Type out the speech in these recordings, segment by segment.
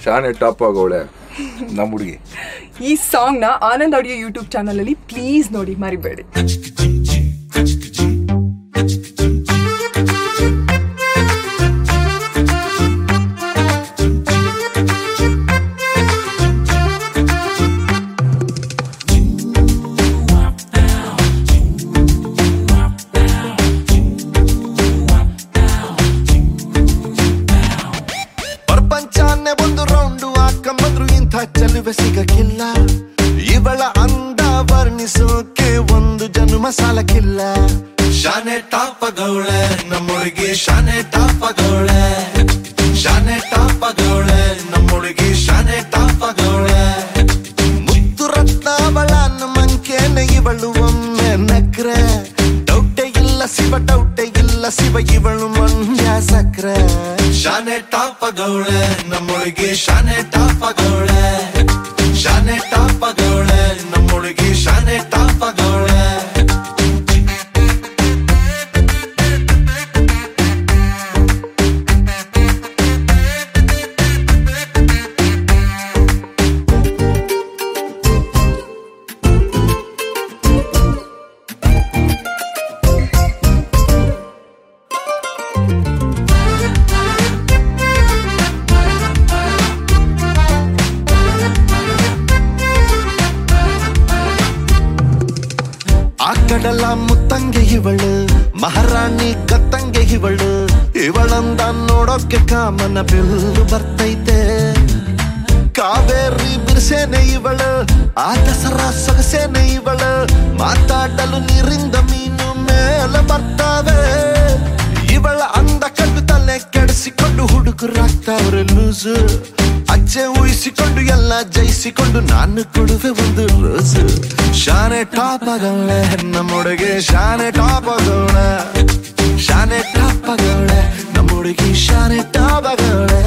ಶಾನೆ ಟಾಪ್ ಆಗೋಳೆ ನಮ್ಮ ಹುಡುಗಿ ಈ ಸಾಂಗ್ನ ಆನಂದ್ ಆಡಿಯೋ ಯೂಟ್ಯೂಬ್ ಚಾನಲಲ್ಲಿ ಪ್ಲೀಸ್ ನೋಡಿ ಮರಿಬೇಡಿ ಪ್ರಪಂಚನೇ ಒಂದು ರೌಂಡು ಹಾಕೊಂಬಂದ್ರು ಇಂಥ ಚೆಲುವೆ ಸಿಗಕ್ಕಿಲ್ಲ ಇವಳ ಅಂದ ವರ್ಣಿಸೋಕೆ ಒಂದು ಜನ್ಮ ಸಾಲಕ್ಕಿಲ್ಲ ಶಾನೆ ಟಾಪಗೌಳೆ ನಮ್ಮೊಳಗೆ ಶಾನೆ ಟಾಪಗೌಳೆ ಶಾನೆ ಟಾಪಗೌಳೆ ನಮ್ಮೊಳಗೆ ಶಾನೆ ಟಾಪಗೌಳೆ ಮುತ್ತು ರತ್ನಾವಳ ಮಂಕೇನೆ ಇವಳು ಒಮ್ಮೆ ನಕ್ರೆ ಡೌಟೆ ಇಲ್ಲ ಶಿವ ಡೌಟೆ ಇಲ್ಲ ಶಿವ ಇವಳು ಮಂಡ್ಯ ಸಕ್ರೆ ಶಾನೆ ಟಾಪಗೌಳೆ ನಮ್ಮೊಳಗೆ ಶಾನೆ ಟಾಪಗೌಳೆ ಶಾನೆ ಟಾಪಗೌಳೆ ನಮ್ಮೊಳಗೆ ಶಾನೆ ಟಾಪಗೌಳೆ ಆ ಕಡಲ ಮುತ್ತಂಗೆ ಇವಳು ಮಹಾರಾಣಿ ಕತ್ತಂಗೆ ಇವಳು ಇವಳಂದ ನೋಡೋಕೆ ಕಾಮನ ಬಿಲ್ಲು ಬರ್ತೈತೆ ಕಾವೇರಿ ಬಿರ್ಸೇನೆ ಇವಳು ಆ ದಸರಾ ಸೊಗಸೇನೆ ಇವಳು ಮಾತಾಡಲು ನೀರಿಂದ ಮೀನು ಮೇಲೆ ಬರ್ತಾವೆ ಇವಳ ಅಂದ ಕಂಡು ತಲೆ ಕೆಡಿಸಿಕೊಂಡು ಹುಡುಗರಾಗ್ತಾವ್ರೆ ಲೂಸು ಅಜ್ಜೆ ಊಹಿಸಿಕೊಂಡು ಎಲ್ಲ ಜಯಿಸಿಕೊಂಡು ನಾನು ಕೊಡುವೆ ಒಂದು ರೋಸು ಶಾನೆ ಟಾಪ್ ಆಗವಳೆ ನಮ್ಮೊಳಗೆ ಶಾನೆ ಟಾಪ್ ಆಗವಳೆ ಶಾನೆ ಟಾಪ್ ಆಗವಳೆ ನಮ್ಮೊಳಗೆ ಶಾನೆ ಟಾಪ್ ಆಗವಳೆ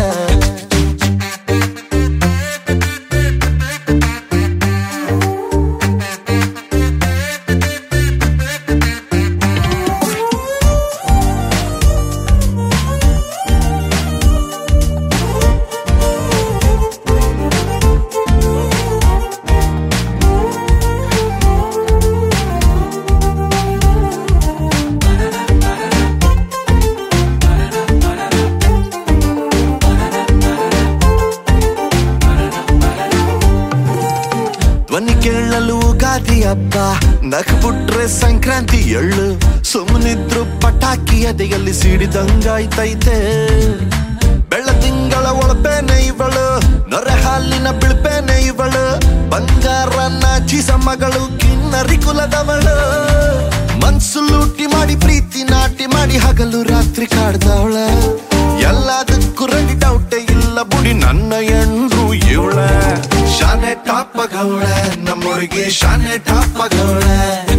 ಧ್ವನಿ ಕೇಳಲು ಗಾದಿ ಹಬ್ಬ ನಕ್ಬಿಟ್ರೆ ಸಂಕ್ರಾಂತಿ ಎಳ್ಳು ಸುಮ್ಮನಿದ್ರು ಪಟಾಕಿ ಎದೆಯಲ್ಲಿ ಸಿಡಿದಂಗಾಯ್ತೈತೆ ಬೆಳ್ಳ ತಿಂಗಳ ಒಳಪೇನೆ ಇವಳು ನೊರೆ ಹಾಲಿನ ಬಿಳ್ಪೇನೆ ಇವಳು ಬಂಗಾರ ನಾಚಿಸ ಮಗಳು ಕಿನ್ನರಿ ಕುಲದವಳು ಮನ್ಸು ಲೂಟಿ ಮಾಡಿ ಪ್ರೀತಿ ನಾಟಿ ಮಾಡಿ ಹಗಲು ರಾತ್ರಿ ಕಾಡ್ದವಳ ಎಲ್ಲದಕ್ಕೂ ರೆಡಿ ಡೌಟೆ ಇಲ್ಲ ಬುಡಿ ನನ್ನ ಎಂಡ್ರು ಇವಳ ಶಾನೆ ಟಾಪಗೌಳೆ ನಮ್ಮೊಳಗೆ ಶಾನೆ ಟಾಪಗೌಳೆ